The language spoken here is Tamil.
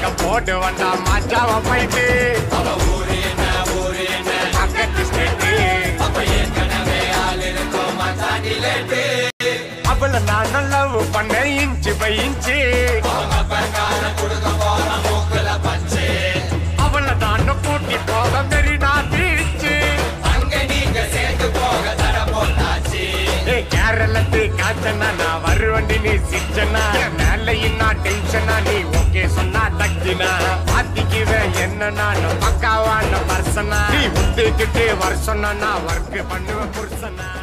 அங்க போட்டு வந்தா மாச்சாவ போயிட்டு பக்கத்து ஸ்டேட்டு அவள நான் லவ் பண்ண இன்ச்சு பை இன்ச்சு அவள நான் கூட்டி போக மெரினா பீச்சு ஏ கேரளத்து காச்சனா நான் வருவண்டி நீ சிச்சனா என் மேல இன்னா டென்ஷனா நீ ஓகே சொன்னா தக்கினா பாத்திக்குவேன் என்ன நான் பக்காவான பர்சனா நீ உத்துக்கிட்டு வருஷம்னா நான் ஒர்க் பண்ணுவேன் புருஷனா